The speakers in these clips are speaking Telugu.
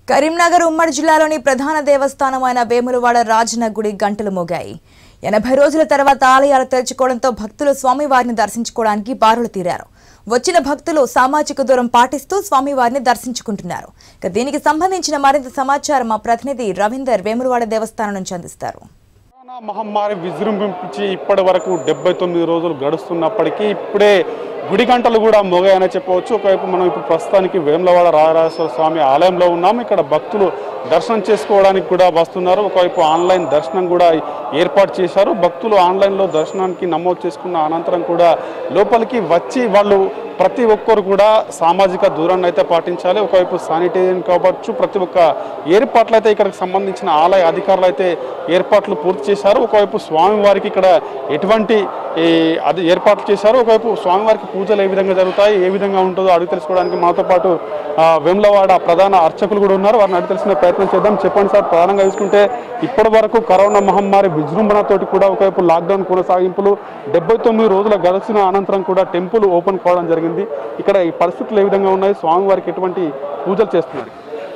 కరీంనగర్ ఉమ్మడి జిల్లాలోని ప్రధాన దేవస్థానమైన వేములవాడ రాజన గుడి గంటలు మోగాయి ఎనభై రోజుల తర్వాత ఆలయాలు తెరుచుకోవడంతో భక్తులు స్వామివారిని దర్శించుకోవడానికి బారులు తీరారు వచ్చిన భక్తులు సామాజిక దూరం పాటిస్తూ స్వామివారిని దర్శించుకుంటున్నారు ఇక దీనికి సంబంధించిన మరింత సమాచారం మా ప్రతినిధి రవీందర్ వేములవాడ దేవస్థానం నుంచి అందిస్తారు కరోనా మహమ్మారి విజృంభించి ఇప్పటి వరకు డెబ్బై తొమ్మిది రోజులు గడుస్తున్నప్పటికీ ఇప్పుడే గుడి గంటలు కూడా మోగాయని చెప్పవచ్చు ఒకవైపు మనం ఇప్పుడు ప్రస్తుతానికి వేములవాడ రాజరాజేశ్వర స్వామి ఆలయంలో ఉన్నాం ఇక్కడ భక్తులు దర్శనం చేసుకోవడానికి కూడా వస్తున్నారు ఒకవైపు ఆన్లైన్ దర్శనం కూడా ఏర్పాటు చేశారు భక్తులు ఆన్లైన్లో దర్శనానికి నమోదు చేసుకున్న అనంతరం కూడా లోపలికి వచ్చి వాళ్ళు ప్రతి ఒక్కరు కూడా సామాజిక దూరాన్ని అయితే పాటించాలి ఒకవైపు శానిటైజేషన్ కావచ్చు ప్రతి ఒక్క ఏర్పాట్లు అయితే ఇక్కడికి సంబంధించిన ఆలయ అధికారులు అయితే ఏర్పాట్లు పూర్తి చేశారు ఒకవైపు స్వామివారికి ఇక్కడ ఎటువంటి ఈ, అది ఏర్పాట్లు చేశారు ఒకవైపు స్వామివారికి పూజలు ఏ విధంగా జరుగుతాయి ఏ విధంగా ఉంటుందో అడిగి తెలుసుకోవడానికి మనతో పాటు ఆ, వెమ్లవాడ ప్రధాన అర్చకులు కూడా ఉన్నారు వారిని అడిగి తెలిసిన ప్రయత్నం చేద్దాం చెప్పండి సార్ ప్రధానంగా చూసుకుంటే ఇప్పటి వరకు కరోనా మహమ్మారి విజృంభణతోటి కూడా ఒకవైపు లాక్డౌన్ కొనసాగింపులు డెబ్బై తొమ్మిది రోజుల గడిచిన అనంతరం కూడా టెంపుల్ ఓపెన్ కావడం జరిగింది ఇక్కడ ఈ పరిస్థితులు ఏ విధంగా ఉన్నాయి స్వామివారికి ఎటువంటి పూజలు చేస్తున్నారు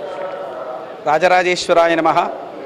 రాజరాజేశ్వరాయ నమ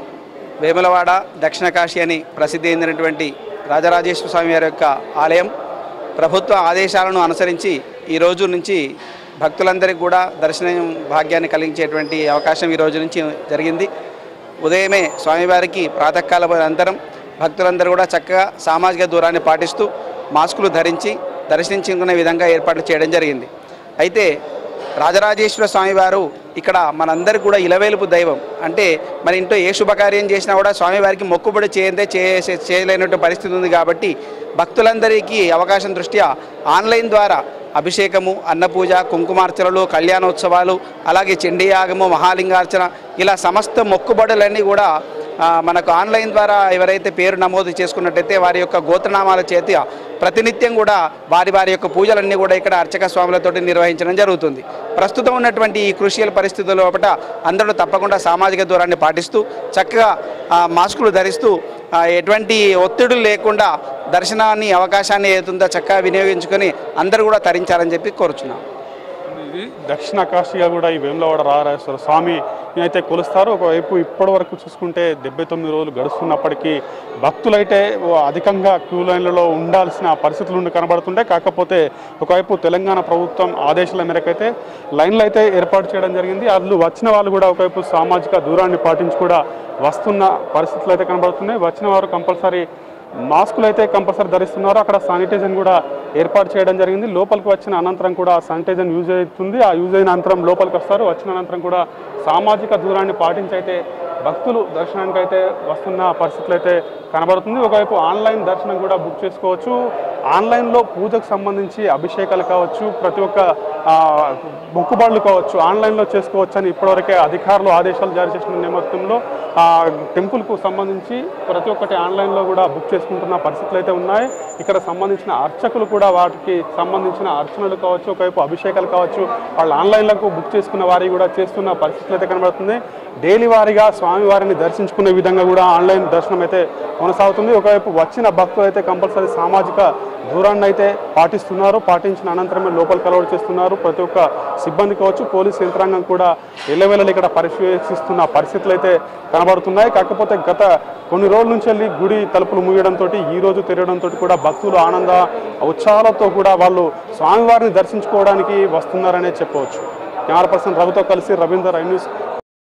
వేములవాడ దక్షిణ కాశీ అని ప్రసిద్ధి చెందినటువంటి రాజరాజేశ్వర స్వామి వారి యొక్క ఆలయం ప్రభుత్వ ఆదేశాలను అనుసరించి ఈ రోజు నుంచి భక్తులందరికీ కూడా దర్శనం భాగ్యాన్ని కలిగించేటువంటి అవకాశం ఈ రోజు నుంచి జరిగింది ఉదయమే స్వామివారికి ప్రాతకాల అనంతరం భక్తులందరూ కూడా చక్కగా సామాజిక దూరాన్ని పాటిస్తూ మాస్కులు ధరించి దర్శించుకునే విధంగా ఏర్పాట్లు చేయడం జరిగింది అయితే రాజరాజేశ్వర స్వామివారు ఇక్కడ మనందరికి కూడా ఇలవేలుపు దైవం అంటే మన ఇంట్లో ఏ శుభకార్యం చేసినా కూడా స్వామివారికి మొక్కుబడి చేయందే చేసే చేయలేనటువంటి పరిస్థితి ఉంది కాబట్టి భక్తులందరికీ అవకాశం దృష్ట్యా ఆన్లైన్ ద్వారా అభిషేకము అన్నపూజ కుంకుమార్చనలు కళ్యాణోత్సవాలు అలాగే చండీయాగము మహాలింగార్చన ఇలా సమస్త మొక్కుబడులన్నీ కూడా ఆ, మనకు ఆన్లైన్ ద్వారా ఎవరైతే పేరు నమోదు చేసుకున్నట్టయితే వారి యొక్క గోత్రనామాల చేతి ప్రతినిత్యం కూడా వారి వారి యొక్క పూజలన్నీ కూడా ఇక్కడ అర్చక స్వాములతోటి నిర్వహించడం జరుగుతుంది ప్రస్తుతం ఉన్నటువంటి ఈ కృషియల్ పరిస్థితుల లోపల అందరూ తప్పకుండా సామాజిక దూరాన్ని పాటిస్తూ చక్కగా ఆ, మాస్కులు ధరిస్తూ ఆ, ఎటువంటి ఒత్తిడులు లేకుండా దర్శనాన్ని అవకాశాన్ని ఏతుందో చక్కగా వినియోగించుకొని అందరూ కూడా తరించాలని చెప్పి కోరుచున్నాం ఇది దక్షిణ కాశీగా కూడా ఈ వేములవాడ రాజరాజేశ్వర స్వామి అయితే కొలుస్తారు ఒకవైపు ఇప్పటి వరకు చూసుకుంటే డెబ్బై తొమ్మిది రోజులు గడుస్తున్నప్పటికీ భక్తులైతే ఓ అధికంగా క్యూ లైన్లలో ఉండాల్సిన పరిస్థితులు ఉండి కనబడుతుంటాయి కాకపోతే ఒకవైపు తెలంగాణ ప్రభుత్వం ఆదేశాల మేరకు అయితే లైన్లు అయితే ఏర్పాటు చేయడం జరిగింది వాళ్ళు వచ్చిన వాళ్ళు కూడా ఒకవైపు సామాజిక దూరాన్ని పాటించి కూడా వస్తున్న పరిస్థితులు అయితే కనబడుతున్నాయి వచ్చిన వారు కంపల్సరీ మాస్కులు అయితే కంపల్సరీ ధరిస్తున్నారు అక్కడ శానిటైజర్ కూడా ఏర్పాటు చేయడం జరిగింది లోపలికి వచ్చిన అనంతరం కూడా శానిటైజర్ యూజ్ అవుతుంది ఆ యూజ్ అయిన అనంతరం లోపలికి వస్తారు వచ్చిన అనంతరం కూడా సామాజిక దూరాన్ని పాటించి అయితే భక్తులు దర్శనానికి అయితే వస్తున్న పరిస్థితులు అయితే కనబడుతుంది ఒకవైపు ఆన్లైన్ దర్శనం కూడా బుక్ చేసుకోవచ్చు ఆన్లైన్లో పూజకు సంబంధించి అభిషేకాలు కావచ్చు ప్రతి ఒక్క ఆ, మొక్కుబడులు కావచ్చు ఆన్లైన్లో చేసుకోవచ్చు అని ఇప్పటివరకే అధికారులు ఆదేశాలు జారీ చేసిన నేపథ్యంలో ఆ, టెంపుల్కు సంబంధించి ప్రతి ఒక్కటి ఆన్లైన్లో కూడా బుక్ చేసుకుంటున్న పరిస్థితులు అయితే ఉన్నాయి ఇక్కడ సంబంధించిన అర్చకులు కూడా వాటికి సంబంధించిన అర్చనలు కావచ్చు ఒకవైపు అభిషేకాలు కావచ్చు వాళ్ళు ఆన్లైన్లకు బుక్ చేసుకున్న వారి కూడా చేస్తున్న పరిస్థితులు అయితే కనబడుతుంది డైలీ వారీగా స్వామివారిని దర్శించుకునే విధంగా కూడా ఆన్లైన్ దర్శనం అయితే కొనసాగుతుంది ఒకవైపు వచ్చిన భక్తులు అయితే కంపల్సరీ సామాజిక దూరాన్ని అయితే పాటిస్తున్నారు పాటించిన అనంతరమే లోపలికి అలవాటు చేస్తున్నారు ప్రతి ఒక్క సిబ్బంది కావచ్చు పోలీస్ యంత్రాంగం కూడా ఎల్లవేళలు ఇక్కడ పరిశీలిస్తున్న పరిస్థితులు అయితే కనబడుతున్నాయి కాకపోతే గత కొన్ని రోజుల నుంచి వెళ్ళి గుడి తలుపులు మూయడంతో ఈ రోజు తెరవడంతో కూడా భక్తులు ఆనంద ఉత్సాహాలతో కూడా వాళ్ళు స్వామివారిని దర్శించుకోవడానికి వస్తున్నారనే చెప్పవచ్చు కెమెరా పర్సన్ రవితో కలిసి రవీందర్ ఐ న్యూస్